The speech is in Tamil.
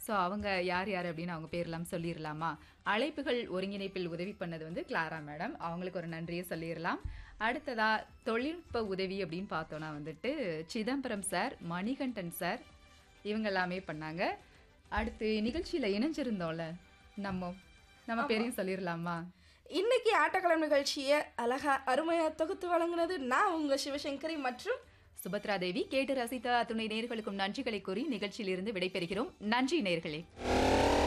ஸோ அவங்க யார் யார் அப்படின்னு அவங்க பேர்லாம் சொல்லிடலாமா அழைப்புகள் ஒருங்கிணைப்பில் உதவி பண்ணது வந்து கிளாரா மேடம் அவங்களுக்கு ஒரு நன்றியை சொல்லிடலாம் அடுத்ததா தொழில்நுட்ப உதவி அப்படின்னு பார்த்தோன்னா வந்துட்டு சிதம்பரம் சார் மணிகண்டன் சார் இவங்க எல்லாமே பண்ணாங்க அடுத்து நிகழ்ச்சியில் இணைஞ்சிருந்தோம்ல நம்ம நம்ம பேரையும் சொல்லிடலாமா இன்னைக்கு ஆட்டக்களம் நிகழ்ச்சியை அழகா அருமையா தொகுத்து வழங்குனது நான் உங்க சிவசங்கரி மற்றும் சுபத்ரா தேவி கேட்டு ரசித்த அத்துணை நேர்களுக்கும் நன்றிகளை கூறி நிகழ்ச்சியிலிருந்து விடைபெறுகிறோம் நன்றி நேர்களே